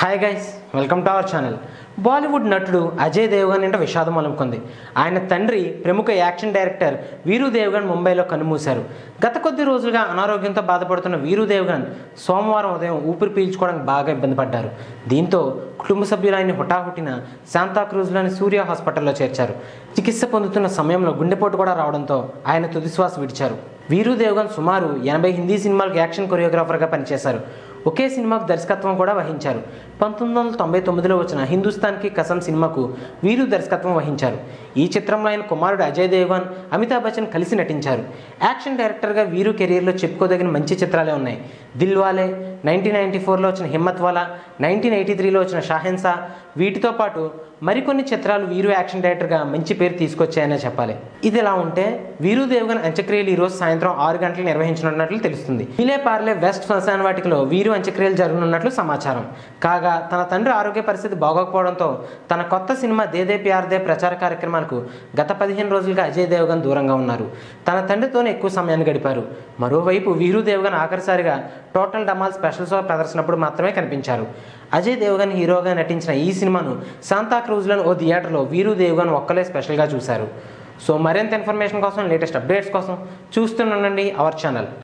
hi guys welcome to our channel Bollywood నటుడు అజయ్ దేవ్గన్ ఇంట విషాదం అలుముకుంది ఆయన తండ్రి ప్రముఖ యాక్షన్ డైరెక్టర్ వీరు దేవ్గన్ ముంబైలో కన్నుమూశారు గత కొద్ది రోజులుగా అనారోగ్యంతో బాధపడుతున్న వీరు దేవ్గన్ సోమవారం ఉదయం ఊపిరి పీల్చుకోవడానికి బాగా ఇబ్బంది పడ్డారు దీంతో కుటుంబ సభ్యులు ఆయన్ని హుటాహుటిన శాంతాక్రూజ్లోని సూర్య హాస్పిటల్లో చేర్చారు చికిత్స పొందుతున్న సమయంలో గుండెపోటు కూడా రావడంతో ఆయన తుదిశ్వాస విడిచారు వీరు దేవ్గన్ సుమారు ఎనభై హిందీ సినిమాలకు యాక్షన్ కొరియోగ్రాఫర్గా పనిచేశారు ఒకే సినిమాకు దర్శకత్వం కూడా వహించారు పంతొమ్మిది వందల తొంభై తొమ్మిదిలో వచ్చిన హిందుస్థాన్కి కసం సినిమాకు వీరు దర్శకత్వం వహించారు ఈ చిత్రంలో ఆయన కుమారుడు అజయ్ దేవ్గన్ అమితాబ్ బచ్చన్ కలిసి నటించారు యాక్షన్ డైరెక్టర్గా వీరు కెరీర్లో చెప్పుకోదగిన మంచి చిత్రాలే ఉన్నాయి దిల్వాలే నైన్టీన్ నైన్టీ ఫోర్లో వచ్చిన హిమ్మత్ వాలా నైన్టీన్ ఎయిటీ త్రీలో వచ్చిన షాహెన్సా వీటితో పాటు మరికొన్ని చిత్రాలు వీరు యాక్షన్ డైరెక్టర్గా మంచి పేరు తీసుకొచ్చాయనే చెప్పాలి ఇది ఇలా ఉంటే వీరు దేవ్గన్ అంత్యక్రియలు ఈ రోజు సాయంత్రం ఆరు గంటలు నిర్వహించనున్నట్లు తెలుస్తుంది మిలే పార్లే వెస్ట్ శ్మశాన వాటికలో వీరు అంత్యక్రియలు జరగనున్నట్లు సమాచారం కాగా తన తండ్రి ఆరోగ్య పరిస్థితి బాగోకపోవడంతో తన కొత్త సినిమా దేదే ప్యార్ దే ప్రచార కార్యక్రమాలకు గత పదిహేను రోజులుగా అజయ్ దేవ్గన్ దూరంగా ఉన్నారు తన తండ్రితోనే ఎక్కువ సమయాన్ని గడిపారు మరోవైపు వీరు దేవ్గన్ ఆఖరిసారిగా టోటల్ డమాల్ స్పెషల్ షో ప్రదర్శనప్పుడు మాత్రమే కనిపించారు అజయ్ దేవ్గన్ హీరోగా నటించిన ఈ సినిమాను శాంతా క్రూజ్లోని ఓ థియేటర్లో వీరు దేవ్గన్ ఒక్కలే స్పెషల్గా చూశారు సో మరింత ఇన్ఫర్మేషన్ కోసం లేటెస్ట్ అప్డేట్స్ కోసం చూస్తూనే ఉండండి అవర్ ఛానల్